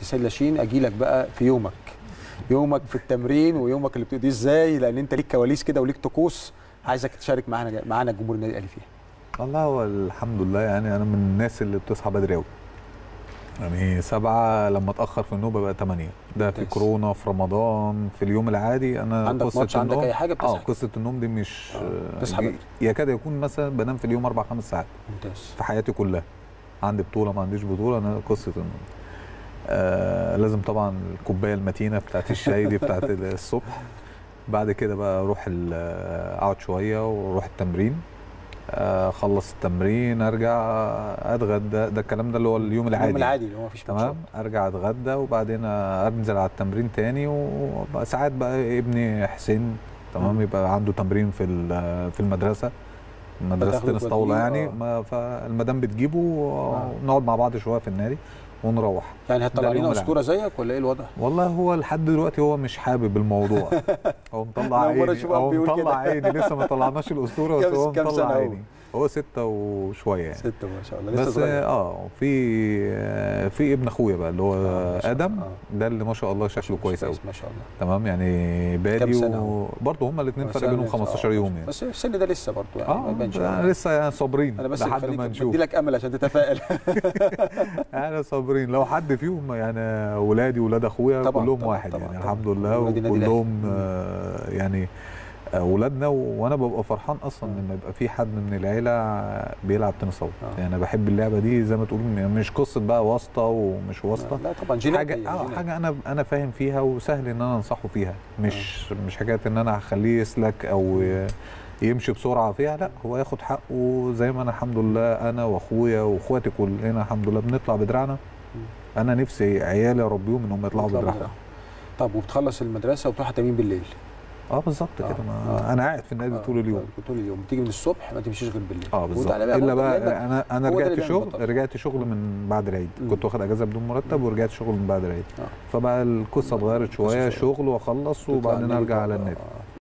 سيد لاشين اجي لك بقى في يومك يومك في التمرين ويومك اللي بتقضيه ازاي لان انت ليك كواليس كده وليك طقوس عايزك تشارك معانا معانا جمهور النادي الاهلي فيها والله هو الحمد لله يعني انا من الناس اللي بتصحى بدري قوي يعني سبعة لما اتأخر في النوم ببقى تمانية ده في ممتاز. كورونا في رمضان في اليوم العادي أنا عندك قصة ماتش عندك النوم- اي حاجه اه بتصحى قصة النوم دي مش آه، آه، تصحى ي- بدري. يكاد يكون مثلا بنام في اليوم أربع خمس ساعات ممتاز في حياتي كلها عندي بطولة ما عنديش بطولة أنا قصة النوم آه لازم طبعا الكوباية المتينة بتاعت الشاي دي بتاعت الصبح بعد كده بقى اروح ال- اقعد شويه واروح التمرين آه، اخلص التمرين ارجع اتغدى ده الكلام ده اللي هو اليوم العادي اليوم العادي اللي هو مفيش تمام ارجع اتغدى وبعدين انزل على التمرين تاني وساعات بقى ابني حسين تمام مم. يبقى عنده تمرين في ال- في المدرسه مدرسه فتاخده تنس طاوله توديه، يعني آه. ما فالمدام بتجيبه ونقعد مع بعض شويه في النادي ونروح يعني ده هتطلع اليوم لنا العادي. اسطوره زيك ولا ايه الوضع؟ والله هو لحد دلوقتي هو مش حابب الموضوع هو مطلع أنا أول مرة عيني أشوفه هو بيقول مطلع كده. عيني لسه ما طلعناش الاسطوره بس كام- هو كام سنة مطلع هو؟ عيني هو ستة وشويه يعني ستة ما شاء الله لسه بس صغير اه في في ابن اخويا بقى اللي هو آه، ما شاء ادم الله. آه. ده اللي ما شاء الله شكله كويس قوي ما شاء الله تمام يعني بادي سنة هو؟ وبرضه هما الاثنين فرق سنة بينهم لسه، 15 آه، يوم يعني بس السن ده لسه برضه يعني ما اه يبانش انا أوي. لسه يعني صابرين انا بس لحد بخليك ما نشوف بدي لك امل عشان تتفائل انا صابرين لو حد فيهم يعني ولادي ولاد اخويا طبعاً، كلهم طبعاً، واحد طبعاً، يعني طبعاً. الحمد لله ولاد النادي الأهلي. وكلهم مم. آه يعني آه، ولادنا و- وانا ببقى فرحان اصلا مم. لما يبقى في حد من العيله بيلعب تنس طاوله آه. يعني انا بحب اللعبه دي زي ما تقول مش قصه بقى واسطه ومش واسطه لا طبعا جينات حاجه هي، اه جينات. حاجه انا انا فاهم فيها وسهل ان انا انصحه فيها مش مش حكايه ان انا هخليه يسلك او ي- يمشي بسرعه فيها لا هو ياخد حقه زي ما انا الحمد لله انا واخويا واخواتي كلنا الحمد لله بنطلع بدراعنا انا نفسي عيالي اربيهم انهم يطلعوا يطلع بدراعهم بدراعهم. طب وبتخلص المدرسه وبتروح تمرين بالليل اه بالظبط آه، كده ما آه. انا قاعد في النادي آه، طول اليوم طول اليوم بتيجي من الصبح ما تمشيش غير بالليل اه بالظبط وتعالى الا برضه بقى لأنك انا انا هو ده اللي رجعت بيعمل شغل بطل. رجعت شغل من بعد العيد مم. كنت واخد اجازه بدون مرتب ورجعت شغل من بعد العيد آه. فبقى القصه اتغيرت شويه شوية. شغل واخلص تطلع وبعدين النادي ارجع على بقى. النادي